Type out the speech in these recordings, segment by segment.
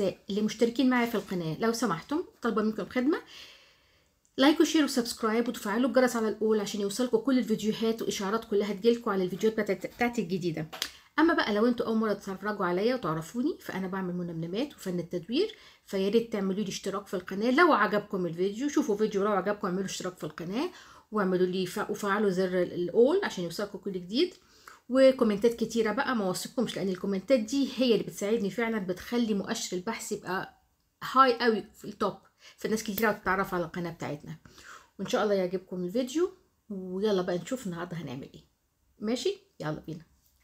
النساء اللي مشتركين معايا في القناه لو سمحتم طالبه منكم خدمه لايك وشير وسبسكرايب وتفعلوا الجرس على الاول عشان يوصلكم كل الفيديوهات واشعارات كلها تجيلكم على الفيديوهات بتاعت- بتاعتي الجديده اما بقى لو انتوا اول مره تتفرجوا عليا وتعرفوني فانا بعمل منمنمات وفن التدوير فيا ريت تعملوا لي اشتراك في القناه لو عجبكم الفيديو شوفوا فيديو لو عجبكم اعملوا اشتراك في القناه واعملوا لي ف... وفعلوا زر الاول عشان يوصلكم كل جديد وكومنتات كتيرة بقى ما وصفكمش لأن الكومنتات دي هي اللي بتساعدني فعلا بتخلي مؤشر البحث يبقى هاي قوي في التوب فالناس كتيرة تتعرف على القناة بتاعتنا وإن شاء الله يعجبكم الفيديو ويلا بقى نشوف النهاردة هنعمل إيه ماشي يلا بينا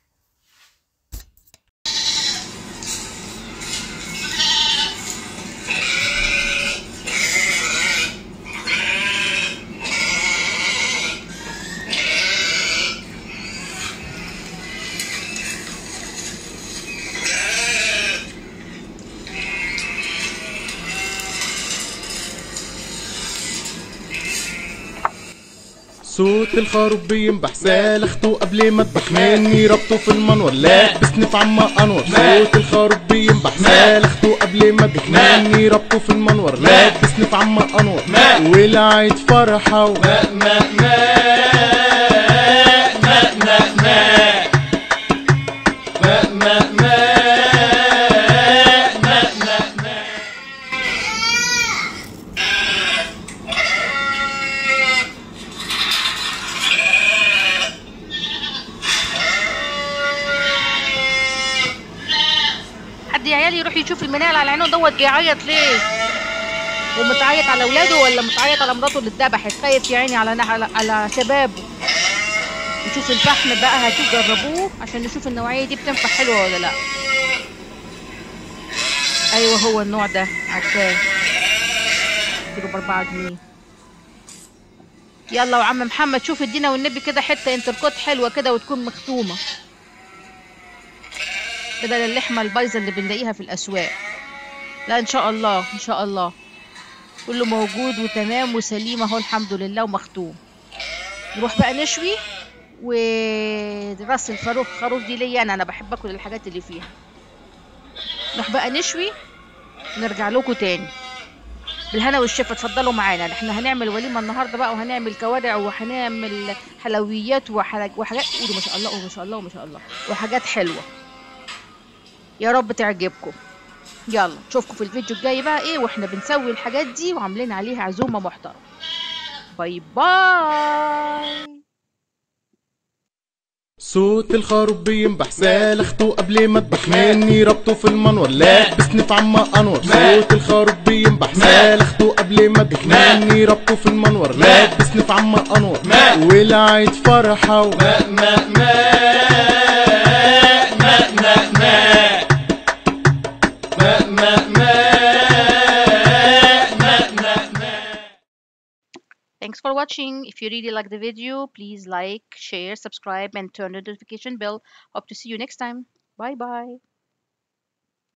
صوت الخروف بينبح سالخته قبل ما اذبح مني ربطه في المنور لابسني في عما انور صوت الخروف بينبح سالخته قبل ما اذبح مني ربطه في المنور لابسني في عما انور ولعت فرحه و... حد يا عيالي يروح يشوف المنال على عينه دوت بيعيط ليه ومتعيط على اولاده ولا متعيط على مراته اللي اتذبحت خايف يا عيني على على, على شبابه نشوف الفحم بقى هتجربوه عشان نشوف النوعيه دي بتنفع حلوه ولا لا ايوه هو النوع ده عارفاه كيلو باربعة جنيه يلا وعم محمد شوف ادينا والنبي كده حته انتركوت حلوه كده وتكون مختومه بدل اللحمه البايظه اللي بنلاقيها في الاسواق لا ان شاء الله ان شاء الله كله موجود وتمام وسليم اهو الحمد لله ومختوم نروح بقى نشوي وراس الفاروخ خروف دي ليا انا انا بحب اكل الحاجات اللي فيها نروح بقى نشوي نرجع لكم تاني بالهنا والشفا اتفضلوا معانا احنا هنعمل وليمه النهارده بقى وهنعمل كوارع وهنعمل حلويات وحاجات وحاجات قولوا ما شاء الله قولوا ما شاء الله وما شاء الله وحاجات حلوه يا رب تعجبكم يلا نشوفكم في الفيديو الجاي بقى ايه واحنا بنسوي الحاجات دي وعاملين عليها عزومه محترمه باي باي صوت الخروف بينبح سالخته قبل ما اذبح مني ربطه في المنور لابسني في عما انور صوت الخروف بينبح سالخته قبل ما اذبح مني ربطه في المنور لابسني في عما انور ولعت فرحه و... Thanks for watching. If you really like the video, please like, share, subscribe, and turn the notification bell. Hope to see you next time. Bye bye.